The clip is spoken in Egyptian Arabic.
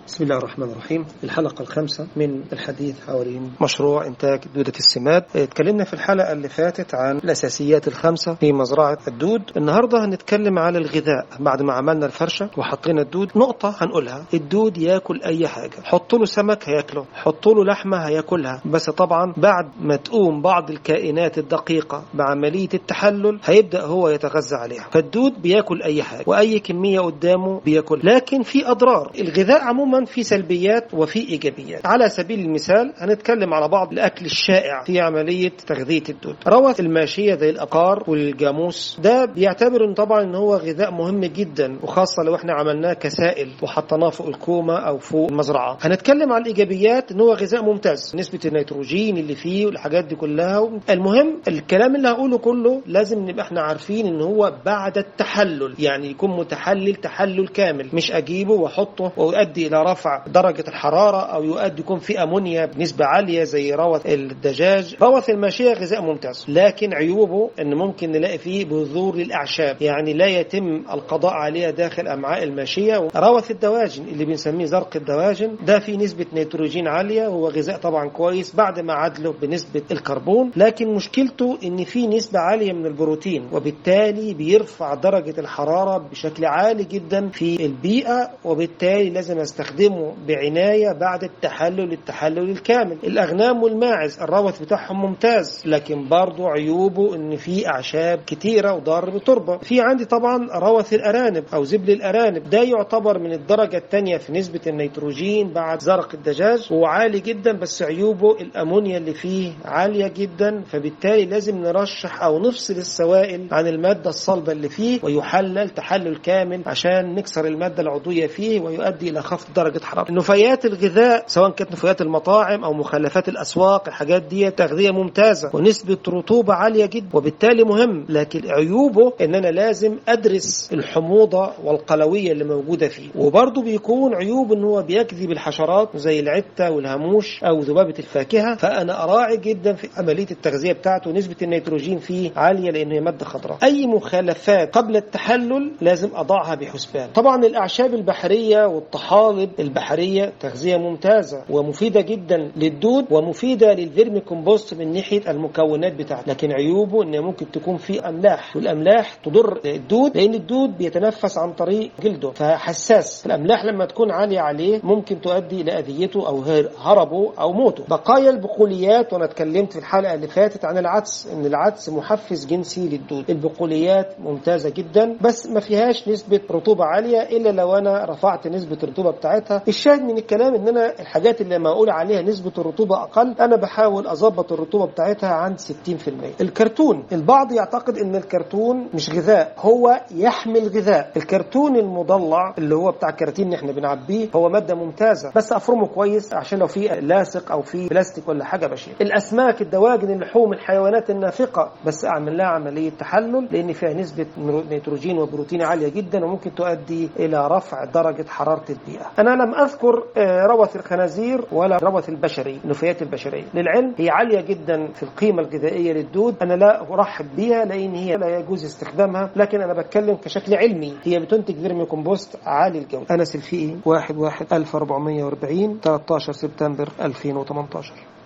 بسم الله الرحمن الرحيم الحلقة الخامسة من الحديث حول مشروع إنتاج دودة السماد اتكلمنا في الحلقة اللي فاتت عن الأساسيات الخمسة في مزرعة الدود النهاردة هنتكلم على الغذاء بعد ما عملنا الفرشة وحطينا الدود نقطة هنقولها الدود ياكل أي حاجة حط له سمك هياكله حط له لحمة هياكلها بس طبعا بعد ما تقوم بعض الكائنات الدقيقة بعملية التحلل هيبدأ هو يتغذى عليها فالدود بياكل أي حاجة وأي كمية قدامه بياكل لكن في أضرار الغذاء عموما في سلبيات وفي ايجابيات على سبيل المثال هنتكلم على بعض الاكل الشائع في عمليه تغذيه الدود روث الماشيه زي الابقار والجاموس ده بيعتبر ان طبعا ان هو غذاء مهم جدا وخاصه لو احنا عملناه كسائل وحطيناه فوق الكومه او فوق المزرعه هنتكلم عن الايجابيات ان هو غذاء ممتاز نسبه النيتروجين اللي فيه والحاجات دي كلها المهم الكلام اللي هقوله كله لازم نبقى احنا عارفين ان هو بعد التحلل يعني يكون متحلل تحلل كامل مش اجيبه واحطه ويؤدي الى رفع درجة الحرارة أو يؤدي يكون في أمونيا بنسبة عالية زي روث الدجاج روث الماشية غذاء ممتاز لكن عيوبه أن ممكن نلاقي فيه بذور للأعشاب يعني لا يتم القضاء عليها داخل أمعاء الماشية روث الدواجن اللي بنسميه زرق الدواجن ده فيه نسبة نيتروجين عالية هو غذاء طبعا كويس بعد ما عدله بنسبة الكربون لكن مشكلته أن فيه نسبة عالية من البروتين وبالتالي بيرفع درجة الحرارة بشكل عالي جدا في البيئة وبالتالي لازم استخدمه بعناية بعد التحلل التحلل الكامل الأغنام والماعز الروث بتاعهم ممتاز لكن برضو عيوبه ان في أعشاب كتيرة وضار بالتربة في عندي طبعا روث الأرانب أو زبل الأرانب ده يعتبر من الدرجة الثانية في نسبة النيتروجين بعد زرق الدجاج هو عالي جدا بس عيوبه الأمونيا اللي فيه عالية جدا فبالتالي لازم نرشح أو نفصل السوائل عن المادة الصلبة اللي فيه ويحلل تحلل كامل عشان نكسر المادة العضوية فيه ويؤدي إلى خفض درجة حرارة نفايات الغذاء سواء كانت نفايات المطاعم او مخلفات الاسواق الحاجات دي تغذيه ممتازه ونسبه رطوبه عاليه جدا وبالتالي مهم لكن عيوبه ان انا لازم ادرس الحموضه والقلويه اللي موجوده فيه وبرضه بيكون عيوب ان هو بيجذب الحشرات زي العته والهاموش او ذبابه الفاكهه فانا اراعي جدا في عمليه التغذيه بتاعته نسبه النيتروجين فيه عاليه لان هي ماده خضراء اي مخالفات قبل التحلل لازم اضعها بحسبان طبعا الاعشاب البحريه والطحالب البحريه تغذيه ممتازه ومفيده جدا للدود ومفيده للفيرمي كومبوست من ناحيه المكونات بتاعته لكن عيوبه ان ممكن تكون في املاح والاملاح تضر الدود لان الدود بيتنفس عن طريق جلده فحساس الاملاح لما تكون عاليه عليه ممكن تؤدي الى اذيته او هربه او موته بقايا البقوليات وانا اتكلمت في الحلقه اللي فاتت عن العدس ان العدس محفز جنسي للدود البقوليات ممتازه جدا بس ما فيهاش نسبه رطوبه عاليه الا لو انا رفعت نسبه الرطوبه بتاعتها الشاهد من الكلام ان انا الحاجات اللي ما اقول عليها نسبه الرطوبه اقل انا بحاول اظبط الرطوبه بتاعتها عند 60% الكرتون البعض يعتقد ان الكرتون مش غذاء هو يحمل غذاء الكرتون المضلع اللي هو بتاع الكراتين اللي احنا بنعبيه هو ماده ممتازه بس افرمه كويس عشان لو في لاصق او في بلاستيك ولا حاجه بشيل الاسماك الدواجن اللحوم الحيوانات النافقه بس اعمل لها عمليه تحلل لان فيها نسبه نيتروجين وبروتين عاليه جدا وممكن تؤدي الى رفع درجه حراره البيئه انا لم اذكر روث الخنازير ولا روث البشري النفايات البشريه للعلم هي عاليه جدا في القيمه الغذائيه للدود انا لا ارحب بها لان هي لا يجوز استخدامها لكن انا بتكلم كشكل علمي هي بتنتج فيرمي كومبوست عالي الجوده انس الفقي 1 1 1440 13 سبتمبر 2018